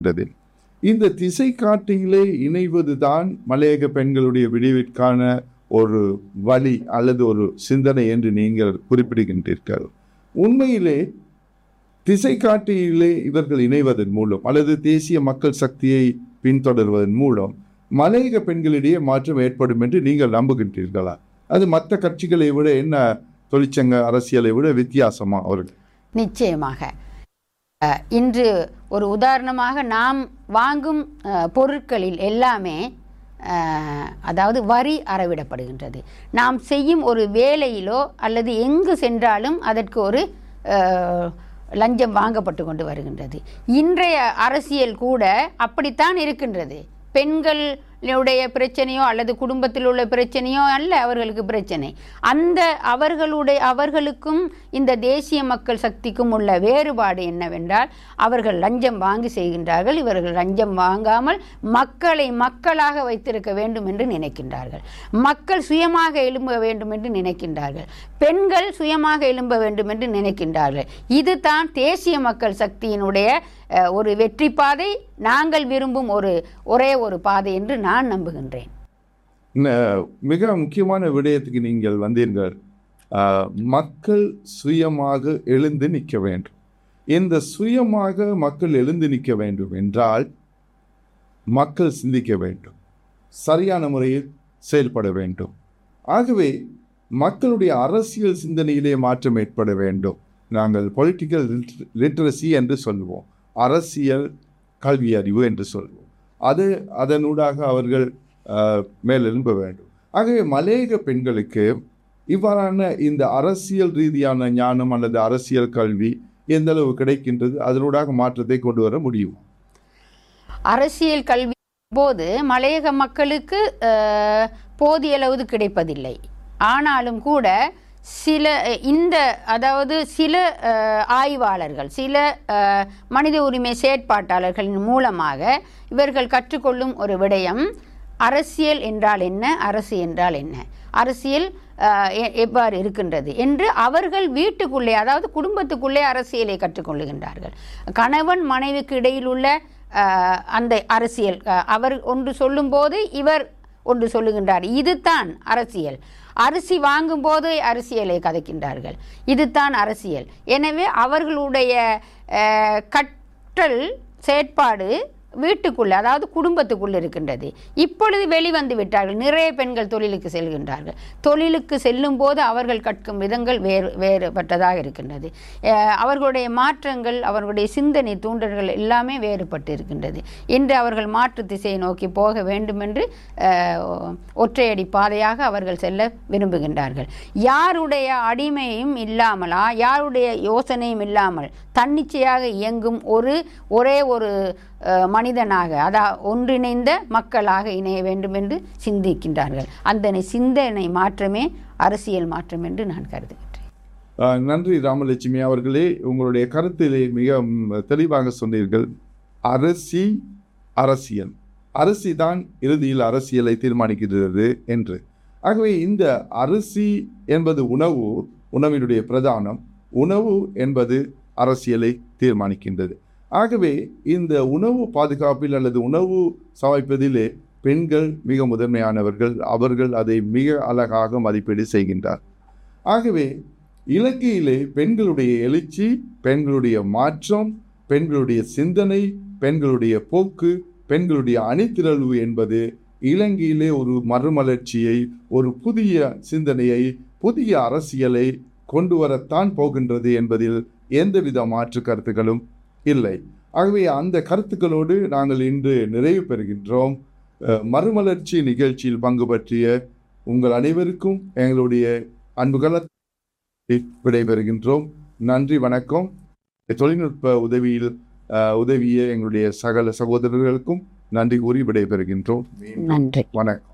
இருக்கின்றது இந்த திசை காட்டியிலே இணைவதுதான் மலையக பெண்களுடைய விடிவிற்கான ஒரு வழி அல்லது ஒரு சிந்தனை என்று நீங்கள் குறிப்பிடுகின்றீர்கள் உண்மையிலே திசை காட்டியிலே இவர்கள் இணைவதன் மூலம் அல்லது தேசிய மக்கள் சக்தியை பின்தொடர்வதன் மூலம் மலையக பெண்களிடையே மாற்றம் ஏற்படும் என்று நீங்கள் நம்புகின்றீர்களா அது மற்ற கட்சிகளை விட என்ன தொழிற்சங்க அரசியலை விட வித்தியாசமா அவர்கள் நிச்சயமாக அஹ், இன்று ஒரு உதாரணமாக நாம் வாங்கும் அஹ், பொருட்களில் எல்லாமே அஹ், அதாவது வரி அறவிடப்படுகின்றது நாம் செய்யும் ஒரு வேலையிலோ அல்லது எங்கு சென்றாலும் அதற்கு ஒரு அஹ், லஞ்சம் வாங்கப்பட்டு கொண்டு வருகின்றது இன்றைய அரசியல் கூட அப்படித்தான் இருக்கின்றது பெண்களுடைய பிரச்சனையோ அல்லது குடும்பத்தில் உள்ள பிரச்சனையோ அல்ல அவர்களுக்கு பிரச்சனை அந்த அவர்களுடைய அவர்களுக்கும் இந்த தேசிய மக்கள் சக்திக்கும் உள்ள வேறுபாடு என்னவென்றால் அவர்கள் லஞ்சம் வாங்கி செய்கின்றார்கள் இவர்கள் லஞ்சம் வாங்காமல் மக்களை மக்களாக வைத்திருக்க வேண்டும் என்று நினைக்கின்றார்கள் மக்கள் சுயமாக எழும்ப வேண்டும் என்று நினைக்கின்றார்கள் பெண்கள் சுயமாக எழும்ப வேண்டும் என்று நினைக்கின்றார்கள் இதுதான் தேசிய மக்கள் சக்தியினுடைய அஹ், ஒரு வெற்றி பாதை நாங்கள் விரும்பும் ஒரு ஒரே ஒரு பாதை என்று நான் நம்புகின்றேன் ந- மிக முக்கியமான விடயத்துக்கு நீங்கள் வந்தீர்கள் ஆஹ், மக்கள் சுயமாக எழுந்து நிற்க வேண்டும் இந்த சுயமாக மக்கள் எழுந்து நிற்க வேண்டும் என்றால் மக்கள் சிந்திக்க வேண்டும் சரியான முறையில் செயல்பட வேண்டும் ஆகவே மக்களுடைய அரசியல் சிந்தனையிலே மாற்றம் ஏற்பட வேண்டும் நாங்கள் பொலிட்டிக்கல் லிட்ரஸி என்று சொல்வோம் அரசியல் கல்வி அறிவு என்று சொல்வோம் அது அதனூடாக அவர்கள் ஆஹ், மேலெழும்ப வேண்டும் ஆகவே மலையக பெண்களுக்கு இவ்வாறான இந்த அரசியல் ரீதியான ஞானம் அல்லது அரசியல் கல்வி எந்த அளவு கிடைக்கின்றது அதனூடாக மாற்றத்தை கொண்டு வர முடியும் அரசியல் கல்வி போது மலையக மக்களுக்கு அஹ், போதிய அளவு கிடைப்பதில்லை ஆனாலும் கூட சில அஹ், இந்த அதாவது சில அஹ், ஆய்வாளர்கள் சில அஹ், மனித உரிமை செயற்பாட்டாளர்களின் மூலமாக இவர்கள் கற்றுக்கொள்ளும் ஒரு விடயம் அரசியல் என்றால் என்ன அரசு என்றால் என்ன அரசியல் அஹ், எ- எவ்வாறு இருக்கின்றது என்று அவர்கள் வீட்டுக்குள்ளே அதாவது குடும்பத்துக்குள்ளே அரசியலை கற்றுக்கொள்ளுகின்றார்கள் கணவன் மனைவிக்கு இடையில் உள்ள அஹ், அந்த அரசியல் அஹ், அவர் ஒன்று சொல்லும்போது இவர் ஒன்று சொல்லுகின்றார் இதுதான் அரசியல் அரிசி வாங்கும்போது அரசியலை கதைக்கின்றார்கள் இதுதான் அரசியல் எனவே அவர்களுடைய அஹ், கற்றல் செயற்பாடு வீட்டுக்குள்ளே அதாவது குடும்பத்துக்குள் இருக்கின்றது இப்பொழுது வெளிவந்து விட்டார்கள் நிறைய பெண்கள் தொழிலுக்கு செல்கின்றார்கள் தொழிலுக்கு செல்லும் போது அவர்கள் கற்கும் விதங்கள் வேறு வேறுபட்டதாக இருக்கின்றது அஹ் அவர்களுடைய மாற்றங்கள் அவர்களுடைய சிந்தனை தூண்டல்கள் எல்லாமே வேறுபட்டு இருக்கின்றது இன்று அவர்கள் மாற்று திசையை நோக்கி போக வேண்டும் என்று அஹ், ஒற்றையடி பாதையாக அவர்கள் செல்ல விரும்புகின்றார்கள் யாருடைய அடிமையும் இல்லாமலா யாருடைய யோசனையும் இல்லாமல் தன்னிச்சையாக இயங்கும் ஒரு ஒரே ஒரு அஹ், மனிதனாக அதா ஒன்றிணைந்த மக்களாக இணைய வேண்டும் என்று சிந்திக்கின்றார்கள் அந்த சிந்தனை மாற்றமே அரசியல் மாற்றம் என்று நான் கருதுகின்றேன் ஆஹ், நன்றி ராமலட்சுமி அவர்களே உங்களுடைய கருத்திலே மிக ம், தெளிவாக சொன்னீர்கள் அரசி அரசியல் அரசி தான் இறுதியில் அரசியலை தீர்மானிக்கிறது என்று ஆகவே இந்த அரிசி என்பது உணவு உணவினுடைய பிரதானம் உணவு என்பது அரசியலை தீர்மானிக்கின்றது ஆகவே இந்த உணவு பாதுகாப்பில் அல்லது உணவு சமைப்பதிலே பெண்கள் மிக முதன்மையானவர்கள் அவர்கள் அதை மிக அழகாக மதிப்பீடு செய்கின்றார் ஆகவே இலங்கையிலே பெண்களுடைய எழுச்சி பெண்களுடைய மாற்றம் பெண்களுடைய சிந்தனை பெண்களுடைய போக்கு பெண்களுடைய அணிதிரள்வு என்பது இலங்கையிலே ஒரு மறுமலர்ச்சியை ஒரு புதிய சிந்தனையை புதிய அரசியலை கொண்டு வரத்தான் போகின்றது என்பதில் எந்தவித மாற்று கருத்துக்களும் இல்லை ஆகவே அந்த கருத்துக்களோடு நாங்கள் இன்று நிறைவு பெறுகின்றோம் அஹ், மறுமலர்ச்சி நிகழ்ச்சியில் பங்கு பற்றிய உங்கள் அனைவருக்கும் எங்களுடைய அன்புகள விடைபெறுகின்றோம் நன்றி வணக்கம் தொழில்நுட்ப உதவியில் அஹ், உதவிய எங்களுடைய சகல சகோதரர்களுக்கும் நன்றி கூறி விடைபெறுகின்றோம் நன்றி வணக்கம்